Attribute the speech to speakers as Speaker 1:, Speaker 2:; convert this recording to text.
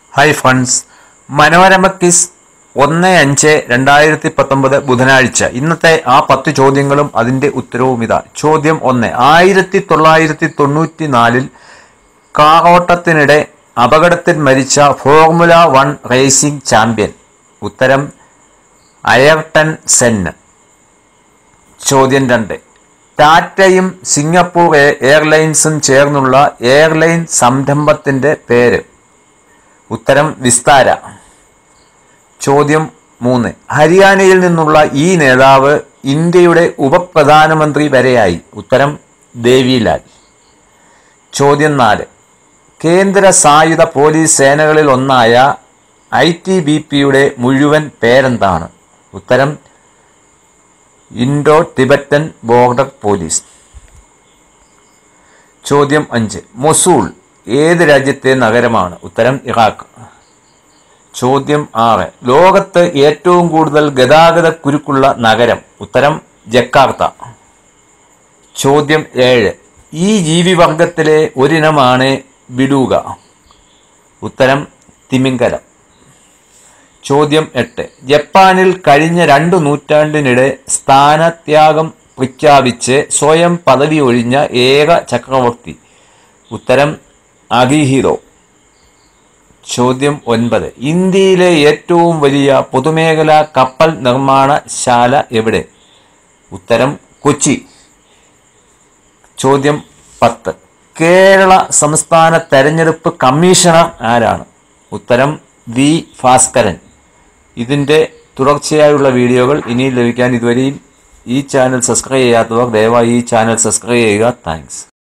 Speaker 1: hi friends Manorama kiss ഒന്ന് അഞ്ച് രണ്ടായിരത്തി പത്തൊമ്പത് ബുധനാഴ്ച ഇന്നത്തെ ആ പത്ത് ചോദ്യങ്ങളും അതിൻ്റെ ഉത്തരവും ഇതാ ചോദ്യം ഒന്ന് ആയിരത്തി തൊള്ളായിരത്തി തൊണ്ണൂറ്റി നാലിൽ കാറോട്ടത്തിനിടെ അപകടത്തിൽ മരിച്ച ഫോർമുല വൺ റേസിംഗ് ചാമ്പ്യൻ ഉത്തരം അയർട്ടൺ സെന്ന് ചോദ്യം രണ്ട് ടാറ്റയും സിംഗപ്പൂർ എ- എയർലൈൻസും ചേർന്നുള്ള എയർലൈൻ സംരംഭത്തിന്റെ പേര് ഉത്തരം വിസ്താര ചോദ്യം മൂന്ന് ഹരിയാനയിൽ നിന്നുള്ള ഈ നേതാവ് ഇന്ത്യയുടെ ഉപപ്രധാനമന്ത്രി വരെയായി ഉത്തരം ദേവിലാൽ ചോദ്യം നാല് കേന്ദ്ര സായുധ പോലീസ് സേനകളിൽ ഒന്നായ ഐ ടി ബി പിയുടെ മുഴുവൻ പേരെന്താണ് ഉത്തരം ഇൻഡോ ടിബറ്റൻ ബോർഡർ പോലീസ് ചോദ്യം അഞ്ച് മൊസൂൾ ഏത് രാജ്യത്തെ നഗരമാണ് ഉത്തരം ഇറാഖ് ചോദ്യം ആറ് ലോകത്ത് ഏറ്റവും കൂടുതൽ ഗതാഗത കുരുക്കുള്ള നഗരം ഉത്തരം ജക്കാർത്ത ചോദ്യം ഏഴ് ഈ ജീവിവർഗത്തിലെ ഒരിനമാണ് ബിഡൂക ഉത്തരം തിമിംഗലം ചോദ്യം എട്ട് ജപ്പാനിൽ കഴിഞ്ഞ രണ്ടു നൂറ്റാണ്ടിനിടെ സ്ഥാനത്യാഗം പ്രഖ്യാപിച്ച് സ്വയം പദവി ഒഴിഞ്ഞ ഏക ചക്രവർത്തി ഉത്തരം അഗിഹിറോ ചോദ്യം ഒൻപത് ഇന്ത്യയിലെ ഏറ്റവും വലിയ പൊതുമേഖലാ കപ്പൽ നിർമ്മാണശാല എവിടെ ഉത്തരം കൊച്ചി ചോദ്യം പത്ത് കേരള സംസ്ഥാന തെരഞ്ഞെടുപ്പ് കമ്മീഷണർ ആരാണ് ഉത്തരം വി ഭാസ്കരൻ ഇതിൻ്റെ തുടർച്ചയായുള്ള വീഡിയോകൾ ഇനിയും ലഭിക്കാൻ ഇതുവരെയും ഈ ചാനൽ സബ്സ്ക്രൈബ് ചെയ്യാത്തവർ ദയവായി ഈ ചാനൽ സബ്സ്ക്രൈബ് ചെയ്യുക താങ്ക്സ്